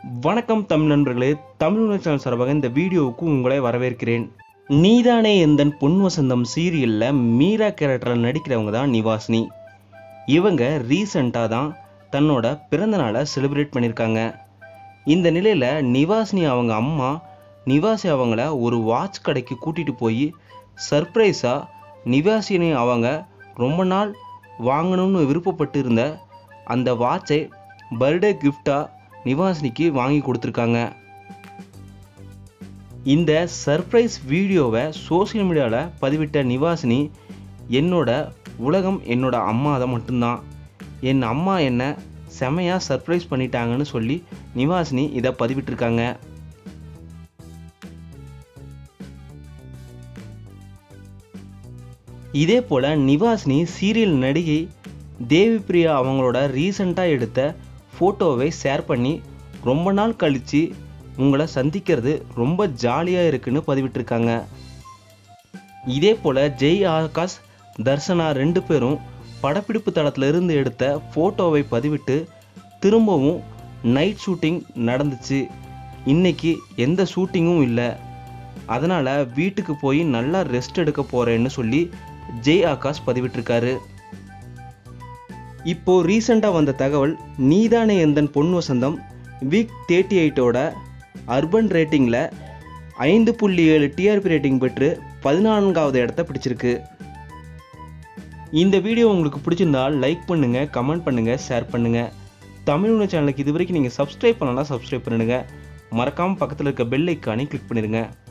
வணக்கம் தமிழ் நண்பர்களே தமிழ் உணர்ச்சி சேனல் சார்பாக இந்த வீடியோவுக்கு உங்களை வரவேற்கிறேன் நீதானே எந்தன் பொன் வசந்தம் சீரியலில் மீரா கேரக்டரில் நடிக்கிறவங்க தான் நிவாசினி இவங்க ரீசண்டாக தான் தன்னோட பிறந்த நாளை செலிப்ரேட் பண்ணியிருக்காங்க இந்த நிலையில் நிவாசினி அவங்க அம்மா நிவாசி அவங்கள ஒரு வாட்ச் கடைக்கு கூட்டிகிட்டு போய் சர்ப்ரைஸாக நிவாசினி அவங்க ரொம்ப நாள் வாங்கணும்னு விருப்பப்பட்டு இருந்த அந்த வாட்சை பர்த்டே கிஃப்டாக நிவாசினிக்கு வாங்கி கொடுத்துருக்காங்க இந்த சர்ப்ரைஸ் வீடியோவை சோஷியல் மீடியாவில் பதிவிட்ட நிவாசினி என்னோட உலகம் என்னோட அம்மா தான் மட்டும்தான் என் அம்மா என்னை செமையாக சர்ப்ரைஸ் பண்ணிட்டாங்கன்னு சொல்லி நிவாசினி இதை பதிவிட்டிருக்காங்க இதே போல் நிவாசினி சீரியல் நடிகை தேவி பிரியா அவங்களோட ரீசண்டாக எடுத்த ஃபோட்டோவை ஷேர் பண்ணி ரொம்ப நாள் கழித்து உங்களை சந்திக்கிறது ரொம்ப ஜாலியாக இருக்குன்னு பதிவிட்டிருக்காங்க இதே போல் ஜெய் ஆகாஷ் தர்சனா ரெண்டு பேரும் படப்பிடிப்பு தளத்துல இருந்து எடுத்த ஃபோட்டோவை பதிவிட்டு திரும்பவும் நைட் ஷூட்டிங் நடந்துச்சு இன்னைக்கு எந்த ஷூட்டிங்கும் இல்லை அதனால் வீட்டுக்கு போய் நல்லா ரெஸ்ட் எடுக்க போகிறேன்னு சொல்லி ஜெய் ஆகாஷ் பதிவிட்டிருக்காரு இப்போ ரீசெண்டாக வந்த தகவல் நீதானே எந்தன் பொன் வசந்தம் வீக் தேர்ட்டி எயிட்டோட அர்பன் ரேட்டிங்கில் ஐந்து புள்ளி ஏழு டிஆர்பி ரேட்டிங் பெற்று பதினான்காவது இடத்த பிடிச்சிருக்கு இந்த வீடியோ உங்களுக்கு பிடிச்சிருந்தால் லைக் பண்ணுங்கள் கமெண்ட் பண்ணுங்கள் ஷேர் பண்ணுங்கள் தமிழ் உணவு சேனலுக்கு இது வரைக்கும் நீங்கள் சப்ஸ்கிரைப் பண்ணலாம் சப்ஸ்கிரைப் பண்ணிடுங்க மறக்காமல் பக்கத்தில் இருக்க பெல் ஐக்கானே கிளிக் பண்ணிடுங்க